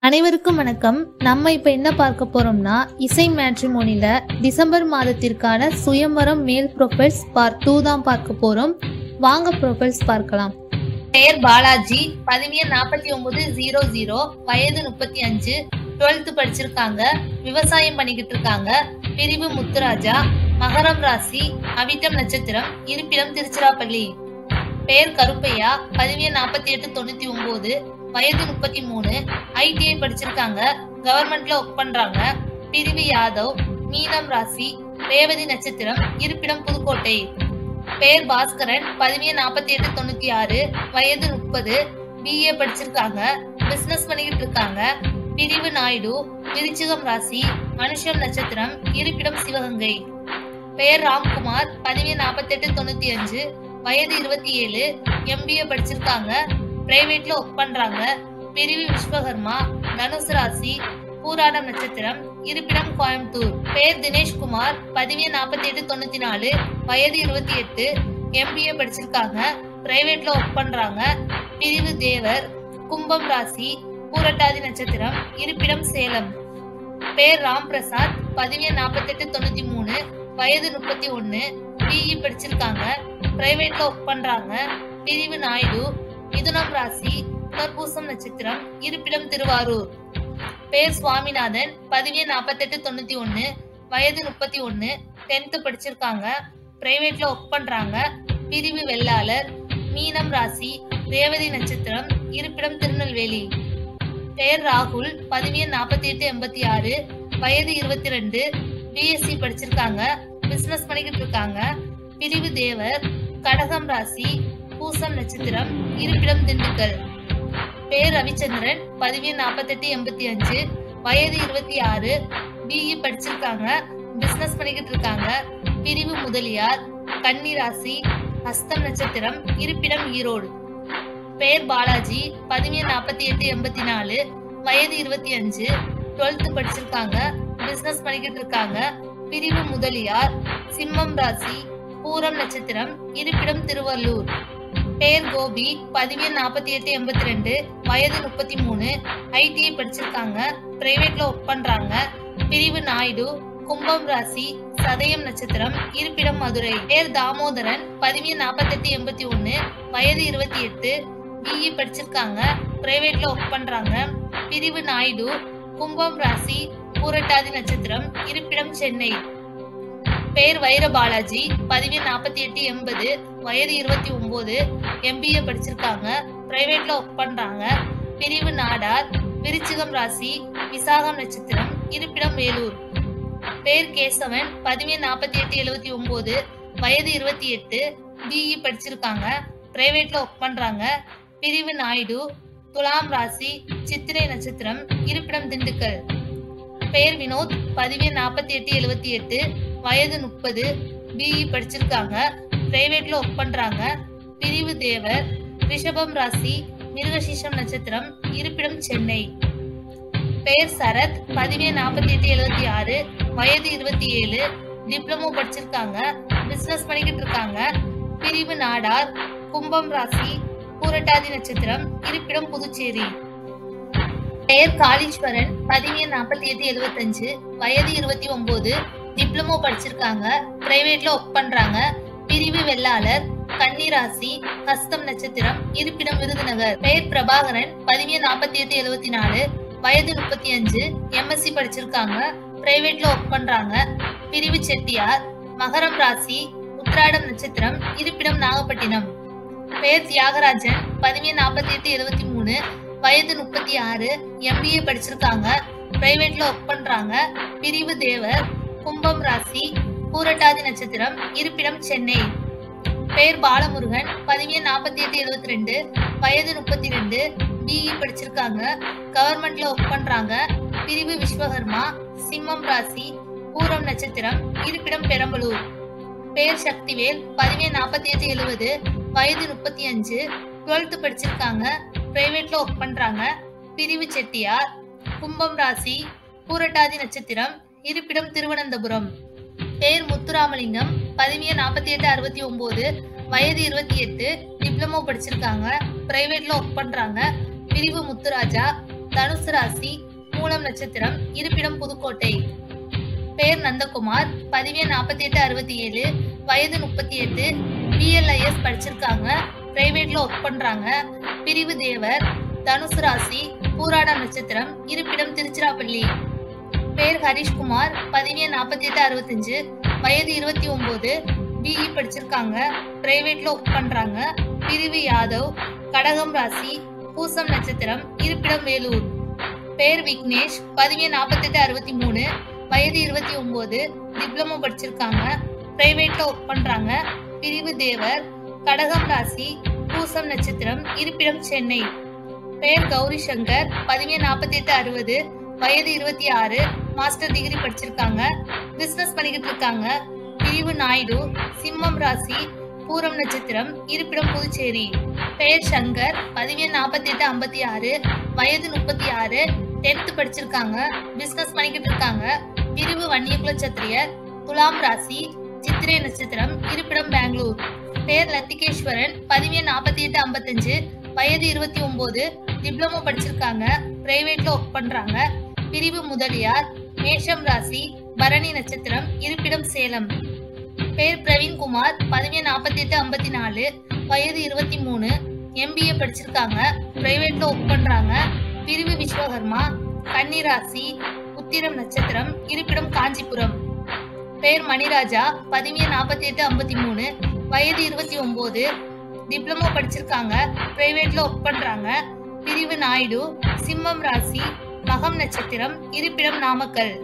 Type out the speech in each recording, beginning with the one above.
அனைவருக்கும் வணக்கம் நம்ம இப்ப என்ன பார்க்க போறோம்னா இசை மேட்ரிமோனில டிசம்பர் மாதத்திற்கான சுயம்பரம் மேல் ப்ரொஃபைல்ஸ் பார்ட் டூ தான் பார்க்க போறோம் வாங்க ப்ரொஃபைல்ஸ் பார்க்கலாம் பெயர் பாலாஜி பதிவியல் நாற்பத்தி ஒன்பது ஜீரோ ஜீரோ வயது முப்பத்தி அஞ்சு டுவெல்த் படிச்சிருக்காங்க விவசாயம் பண்ணிக்கிட்டு இருக்காங்க பிரிவு முத்துராஜா மகரம் ராசி அவிட்டம் நட்சத்திரம் இருப்பிடம் திருச்சிராப்பள்ளி பெயர் கருப்பையா பதிவியல் நாற்பத்தி எட்டு தொண்ணூத்தி ஒன்பது வயது முப்பத்தி மூணு ஐடிஐ படிச்சிருக்காங்க கவர்மெண்ட்ல ஒர்க் பண்றாங்க பிரிவு யாதவ் மீனம் ராசி ரேவதி நட்சத்திரம் இருப்பிடம் புதுக்கோட்டை பெயர் பாஸ்கரன் பதிவியல் நாற்பத்தி எட்டு தொண்ணூத்தி ஆறு வயது முப்பது பிஏ படிச்சிருக்காங்க பிசினஸ் பண்ணிக்கிட்டு இருக்காங்க பிரிவு நாயுடு விருச்சிகம் ராசி அனுஷம் நட்சத்திரம் இருப்பிடம் சிவகங்கை பெயர் ராம்குமார் பதிவியல் நாற்பத்தி எட்டு தொண்ணூத்தி அஞ்சு வயது இருபத்தி ஏழு எம்பிஏ படிச்சிருக்காங்க பிரைவேட்ல ஒர்க் பண்றாங்க பிரிவு விஸ்வகர்மா தனுசு ராசி பூராடம் நட்சத்திரம் இருப்பிடம் கோயம்புத்தூர் பெயர் தினேஷ்குமார் பதிவியல் நாற்பத்தி எட்டு தொண்ணூத்தி நாலு வயது இருபத்தி எட்டு எம்பிஏ படிச்சிருக்காங்க பிரைவேட்ல ஒர்க் பண்றாங்க பிரிவு தேவர் கும்பம் ராசி பூரட்டாதி நட்சத்திரம் இருப்பிடம் சேலம் பெயர் ராம் பிரசாத் பதிவியல் நாற்பத்தி எட்டு தொண்ணூத்தி மூணு வயது முப்பத்தி ஒன்னு பிஇ படிச்சிருக்காங்க பிரைவேட்ல ஒர்க் பண்றாங்க பிரிவு நாயுடு மிதுனம் ராசி புனர்பூசம் நட்சத்திரம் இருப்பிடம் திருவாரூர் பெயர் சுவாமிநாதன் பதிவியல் நாற்பத்தெட்டு தொண்ணூத்தி ஒன்னு வயது முப்பத்தி ஒன்னு டென்த் படிச்சிருக்காங்க பிரைவேட்ல ஒர்க் பண்றாங்க பிரிவு வெள்ளாளர் மீனம் ராசி ரேவதி நட்சத்திரம் இருப்பிடம் திருநெல்வேலி பெயர் ராகுல் பதிவியல் நாற்பத்தி எட்டு எண்பத்தி ஆறு வயது இருபத்தி ரெண்டு பிஎஸ்சி படிச்சிருக்காங்க பிசினஸ் பண்ணிக்கிட்டு இருக்காங்க பிரிவு தேவர் கடகம் ராசி பூசம் நட்சத்திரம் இருப்பிடம் திண்டுக்கல் பெயர் ரவிச்சந்திரன் பதிவியல் நாற்பத்தெட்டு எண்பத்தி அஞ்சு வயது இருபத்தி ஆறு பிஇ படிச்சிருக்காங்க பிசினஸ் பண்ணிக்கிட்டு இருக்காங்க பிரிவு முதலியார் கன்னி ராசி ஹஸ்தம் நட்சத்திரம் இருப்பிடம் ஈரோடு பெயர் பாலாஜி பதிவியல் நாற்பத்தி எட்டு எண்பத்தி நாலு வயது இருபத்தி அஞ்சு டுவெல்த் படிச்சிருக்காங்க பிசினஸ் பண்ணிக்கிட்டு இருக்காங்க பிரிவு முதலியார் சிம்மம் ராசி பூரம் நட்சத்திரம் இருப்பிடம் திருவள்ளூர் பெயர் கோபி பதிவியல் நாற்பத்தி எட்டு எண்பத்தி ரெண்டு வயது முப்பத்தி மூணு ஐடிஐ படிச்சிருக்காங்க பிரைவேட்ல ஒர்க் பண்றாங்க பிரிவு நாயுடு கும்பம் ராசி சதயம் நட்சத்திரம் இருப்பிடம் மதுரை பெயர் தாமோதரன் பதிவியல் நாற்பத்தெட்டு எண்பத்தி ஒன்னு வயது இருபத்தி எட்டு பிஇ படிச்சிருக்காங்க பிரைவேட்ல ஒர்க் பண்றாங்க பிரிவு நாயுடு கும்பம் ராசி பூரட்டாதி நட்சத்திரம் இருப்பிடம் சென்னை பெயர் வைர பாலாஜி பதிவியல் நாற்பத்தி எட்டு எண்பது வயது இருபத்தி ஒன்பது எம்பிஏ படிச்சிருக்காங்க பிரைவேட்ல ஒர்க் பண்றாங்க பிரிவு நாடார் விருச்சிகம் ராசி விசாகம் நட்சத்திரம் இருப்பிடம் வேலூர் பெயர் கேசவன் பதிவியல் நாற்பத்தி எட்டு எழுபத்தி ஒன்பது வயது இருபத்தி எட்டு பிஇ படிச்சிருக்காங்க பிரைவேட்ல ஒர்க் பண்றாங்க பிரிவு நாயுடு துலாம் ராசி சித்திரை நட்சத்திரம் இருப்பிடம் திண்டுக்கல் பெயர் வினோத் பதிவியல் நாற்பத்தி எட்டு எழுபத்தி எட்டு வயது முப்பது பிஇ படிச்சிருக்காங்க பிரைவேட்ல ஒர்க் பண்றாங்க பிரிவு தேவர் ரிஷபம் ராசி மிருகசீஷம் நட்சத்திரம் இருப்பிடம் சென்னை பெயர் சரத் பதிவியல் நாற்பத்தி எட்டு எழுபத்தி ஆறு வயது இருபத்தி ஏழு டிப்ளமோ படிச்சிருக்காங்க பிசினஸ் பண்ணிக்கிட்டு இருக்காங்க பிரிவு நாடார் கும்பம் ராசி பூரட்டாதி நட்சத்திரம் இருப்பிடம் புதுச்சேரி பெயர் காளீஸ்வரன் பதிவியல் நாற்பத்தி எட்டு எழுபத்தஞ்சு வயது இருபத்தி ஒன்பது டிப்ளமோ படிச்சிருக்காங்க பிரைவேட்ல ஒர்க் பண்றாங்க பிரிவு வெள்ளாளர் கன்னிராசி ஹஸ்தம் நட்சத்திரம் இருப்பிடம் விருதுநகர் பெயர் பிரபாகரன் பதிவியல் நாற்பத்தி எட்டு எழுபத்தி நாலு வயது முப்பத்தி அஞ்சு எம்எஸ்சி படிச்சிருக்காங்க பிரைவேட்ல ஒர்க் பண்றாங்க பிரிவு செட்டியார் மகரம் ராசி உத்ராடம் நட்சத்திரம் இருப்பிடம் நாகப்பட்டினம் பெயர் தியாகராஜன் பதிவியல் நாற்பத்தி எட்டு எழுபத்தி மூணு வயது முப்பத்தி ஆறு எம்பிஏ படிச்சிருக்காங்க பிரைவேட்ல ஒர்க் பண்றாங்க பிரிவு தேவர் கும்பம் ராசி பூரட்டாதி நட்சத்திரம் இருப்பிடம் சென்னை பெயர் பாலமுருகன் பதிவியல் நாற்பத்தி எட்டு எழுபத்தி ரெண்டு வயது முப்பத்தி ரெண்டு பிஇ படிச்சிருக்காங்க கவர்மெண்ட்ல ஒர்க் பண்றாங்க பிரிவு விஸ்வகர்மா சிம்மம் ராசி பூரம் நட்சத்திரம் இருப்பிடம் பெரம்பலூர் பெயர் சக்திவேல் பதிவியல் நாற்பத்தி எட்டு எழுபது வயது முப்பத்தி அஞ்சு டுவெல்த் படிச்சிருக்காங்க பிரைவேட்ல ஒர்க் பண்றாங்க பிரிவு செட்டியார் கும்பம் ராசி பூரட்டாதி நட்சத்திரம் இருப்பிடம் திருவனந்தபுரம் பெயர் முத்துராமலிங்கம் பதிவியல் நாற்பத்தி எட்டு அறுபத்தி ஒன்பது வயது இருபத்தி எட்டு டிப்ளமோ படிச்சிருக்காங்க பிரைவேட்ல ஒர்க் பண்றாங்க பிரிவு முத்துராஜா தனுசு ராசி மூலம் நட்சத்திரம் இருப்பிடம் புதுக்கோட்டை பேர் நந்தகுமார் பதிவே நாற்பத்தி எட்டு அறுபத்தி ஏழு வயது முப்பத்தி எட்டு பிஎல்ஐஎஸ் படிச்சிருக்காங்க பிரைவேட்ல ஒர்க் பண்றாங்க பிரிவு தேவர் தனுசு ராசி பூராட நட்சத்திரம் இருப்பிடம் திருச்சிராப்பள்ளி பேர் ஹரிஷ்குமார் பதிவே நாற்பத்தி எட்டு அறுபத்தஞ்சு வயது இருபத்தி ஒன்பது பிஇ படிச்சிருக்காங்க பிரைவேட்ல ஒர்க் பண்றாங்க பிரிவு யாதவ் கடகம் ராசி பூசம் நட்சத்திரம் இருப்பிடம் வேலூர் பேர் விக்னேஷ் பதிவே நாற்பத்தெட்டு அறுபத்தி மூணு வயது இருபத்தி ஒன்பது டிப்ளமோ படிச்சிருக்காங்க பிரைவேட்ல ஒர்க் பண்றாங்க பிரிவு தேவர் கடகம் ராசி பூசம் நட்சத்திரம் இருப்பிடம் சென்னை பேர் கௌரி சங்கர் பதிவே நாற்பத்தி எட்டு அறுபது வயது இருபத்தி ஆறு மாஸ்டர் டிகிரி படிச்சிருக்காங்க பிசினஸ் பண்ணிக்கிட்டு இருக்காங்க பிரிவு நாயுடு சிம்மம் ராசி பூரம் நட்சத்திரம் இருப்பிடம் புதுச்சேரி பெயர் சங்கர் பதிவே நாற்பத்தி எட்டு ஐம்பத்தி ஆறு வயது முப்பத்தி ஆறு டென்த் படிச்சிருக்காங்க பிசினஸ் பண்ணிக்கிட்டு இருக்காங்க பிரிவு வன்னியகுல சத்திரியர் துலாம் ராசி சித்திரை நட்சத்திரம் இருப்பிடம் பெங்களூர் பேர் லத்திகேஸ்வரன் பதிவே நாற்பத்தி எட்டு ஐம்பத்தஞ்சு வயது இருபத்தி ஒன்பது டிப்ளமோ படிச்சிருக்காங்க பிரைவேட்ல ஒர்க் பண்றாங்க பிரிவு முதலியார் மேஷம் ராசி பரணி நட்சத்திரம் இருப்பிடம் சேலம் பேர் பிரவீன்குமார் பதிவே நாற்பத்தி எட்டு ஐம்பத்தி நாலு வயது இருபத்தி மூணு எம்பிஏ படிச்சிருக்காங்க பிரைவேட்ல ஒர்க் பண்றாங்க பிரிவு விஸ்வகர்மா கன்னி ராசி உத்திரம் நட்சத்திரம் இருப்பிடம் காஞ்சிபுரம் பேர் மணிராஜா பதிவே நாற்பத்தி எட்டு ஐம்பத்தி மூணு வயது இருபத்தி ஒன்பது டிப்ளமோ படிச்சிருக்காங்க பிரைவேட்ல ஒர்க் பண்றாங்க பிரிவு நாயுடு சிம்மம் ராசி மகம் நட்சத்திரம் இருப்பிடம் நாமக்கல்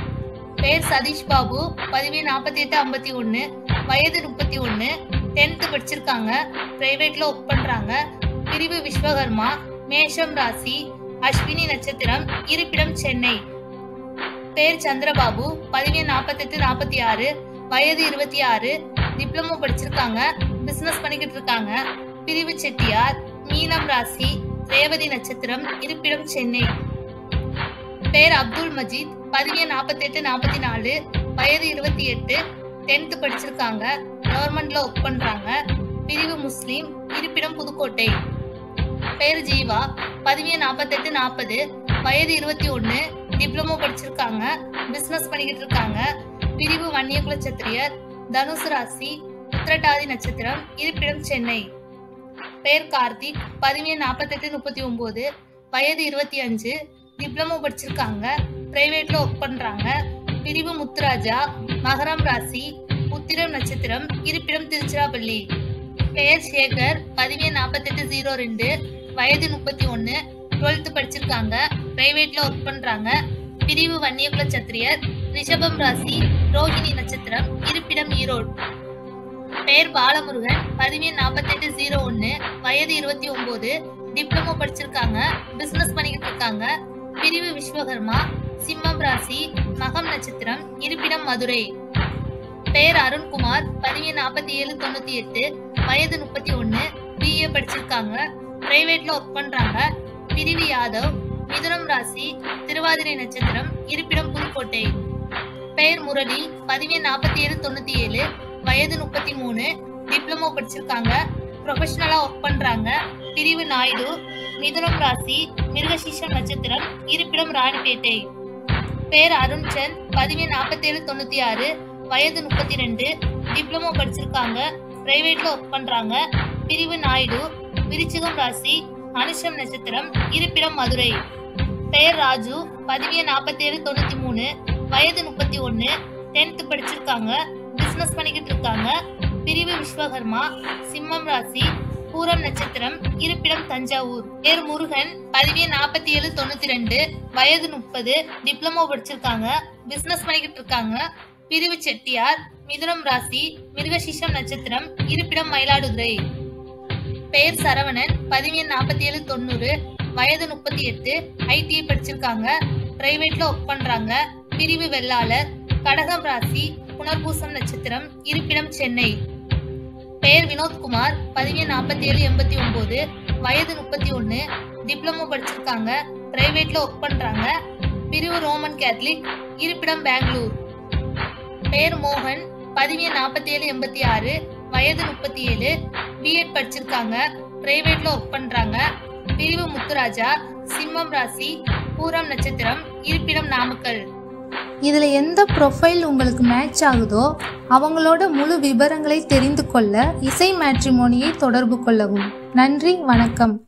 பேர் சதீஷ் பாபு பதிவே நாற்பத்தி எட்டு ஐம்பத்தி ஒன்று வயது முப்பத்தி ஒன்று டென்த்து படிச்சிருக்காங்க பிரைவேட்ல ஒர்க் பண்றாங்க பிரிவு விஸ்வகர்மா மேஷம் ராசி அஸ்வினி நட்சத்திரம் இருப்பிடம் சென்னை பேர் சந்திரபாபு பதிவே நாற்பத்தெட்டு நாற்பத்தி ஆறு வயது இருபத்தி ஆறு டிப்ளமோ படிச்சிருக்காங்க பிசினஸ் பண்ணிக்கிட்டு இருக்காங்க பிரிவு செட்டியார் மீனம் ராசி ரேவதி நட்சத்திரம் இருப்பிடம் சென்னை பேர் அப்துல் மஜீத் பதிவே நாற்பத்தெட்டு நாற்பத்தி நாலு வயது இருபத்தி எட்டு டென்த் படிச்சிருக்காங்க கவர்மெண்ட்ல ஒர்க் பண்றாங்க பிரிவு முஸ்லீம் இருப்பிடம் புதுக்கோட்டை பேர் ஜீவா பதிவே நாற்பத்தெட்டு நாற்பது வயது இருபத்தி ஒன்று டிப்ளமோ படிச்சிருக்காங்க பிசினஸ் பண்ணிக்கிட்டு இருக்காங்க பிரிவு வன்னியகுல சத்திரியர் தனுசு ராசி உத்திரட்டாதி நட்சத்திரம் இருப்பிடம் சென்னை பேர் கார்த்திக் பதிவே நாற்பத்தெட்டு முப்பத்தி ஒன்பது வயது இருபத்தி அஞ்சு டிப்ளமோ படிச்சிருக்காங்க பிரைவேட்ல ஒர்க் பண்றாங்க பிரிவு முத்துராஜா மகரம் ராசி உத்திரம் நட்சத்திரம் இருப்பிடம் திருச்சிராப்பள்ளி பெயர் சேகர் பதிவே நாற்பத்தெட்டு ஜீரோ ரெண்டு வயது முப்பத்தி ஒன்று டுவெல்த்து படிச்சிருக்காங்க பிரைவேட்ல ஒர்க் பண்றாங்க பிரிவு வன்னியகுல சத்திரியர் ரிஷபம் ராசி ரோஹிணி நட்சத்திரம் இருப்பிடம் ஈரோடு பெயர் பாலமுருகன் பதிவே நாற்பத்தெட்டு ஜீரோ ஒன்று வயது இருபத்தி ஒன்பது டிப்ளமோ படிச்சிருக்காங்க பிசினஸ் பண்ணிக்கிட்டு இருக்காங்க பிரிவு விஸ்வகர்மா சிம்மம் ராசி மகம் நட்சத்திரம் இருப்பிடம் மதுரை பெயர் அருண்குமார் பதிவே நாற்பத்தி ஏழு தொண்ணூத்தி எட்டு வயது முப்பத்தி ஒன்று பிஏ படிச்சிருக்காங்க பிரைவேட்ல ஒர்க் பண்றாங்க பிரிவு யாதவ் மிதுனம் ராசி திருவாதிரை நட்சத்திரம் இருப்பிடம் புதுக்கோட்டை பெயர் முரளி பதிவே நாற்பத்தி ஏழு தொண்ணூத்தி ஏழு வயது முப்பத்தி மூணு டிப்ளமோ படிச்சிருக்காங்க ப்ரொஃபஷனலா ஒர்க் பண்றாங்க பிரிவு நாயுடு மிதுனம் ராசி மிருகசீஷம் நட்சத்திரம் இருப்பிடம் ராணிப்பேட்டை பேர் அருண்சந்த் பதிவே நாற்பத்தி ஏழு தொண்ணூத்தி ஆறு வயது முப்பத்தி ரெண்டு டிப்ளமோ படிச்சிருக்காங்க பிரைவேட்ல ஒர்க் பண்றாங்க பிரிவு நாயுடு விருச்சிகம் ராசி அனுஷம் நட்சத்திரம் இருப்பிடம் மதுரை பெயர் ராஜு பதிவே நாற்பத்தி ஏழு தொண்ணூத்தி மூணு வயது முப்பத்தி ஒன்னு டென்த் படிச்சிருக்காங்க பிசினஸ் பண்ணிக்கிட்டு இருக்காங்க பிரிவு விஸ்வகர்மா சிம்மம் ராசி பூரம் நட்சத்திரம் இருப்பிடம் தஞ்சாவூர் பேர் முருகன் பதிவே நாற்பத்தி ஏழு தொண்ணூத்தி ரெண்டு வயது முப்பது டிப்ளமோ படிச்சிருக்காங்க பிசினஸ் பண்ணிக்கிட்டு இருக்காங்க பிரிவு செட்டியார் மிதுனம் ராசி மிருகசீஷம் நட்சத்திரம் இருப்பிடம் மயிலாடுதுறை பெயர் சரவணன் பதிவே நாற்பத்தி ஏழு தொண்ணூறு வயது முப்பத்தி எட்டு ஐடிஐ படிச்சிருக்காங்க பிரைவேட்ல ஒர்க் பண்றாங்க பிரிவு வெள்ளாளர் கடகம் ராசி புனர்பூசம் நட்சத்திரம் இருப்பிடம் சென்னை பெயர் வினோத்குமார் பதிவே நாற்பத்தி ஏழு எண்பத்தி ஒன்பது வயது முப்பத்தி ஒன்று டிப்ளமோ படிச்சிருக்காங்க பிரைவேட்ல ஒர்க் பண்றாங்க பிரிவு ரோமன் கேத்தலிக் இருப்பிடம் பெங்களூர் பெயர் மோகன் பதிவே நாற்பத்தி ஏழு எண்பத்தி ஆறு வயது முப்பத்தி ஏழு பிஎட் படிச்சிருக்காங்க பிரைவேட்ல ஒர்க் பண்றாங்க பிரிவு முத்துராஜா சிம்மம் ராசி பூரம் நட்சத்திரம் இருப்பிடம் நாமக்கல் இதில் எந்த ப்ரொஃபைல் உங்களுக்கு மேட்ச் ஆகுதோ அவங்களோட முழு விவரங்களை தெரிந்து கொள்ள இசை மேட்ரிமோனியை தொடர்பு கொள்ளவும் நன்றி வணக்கம்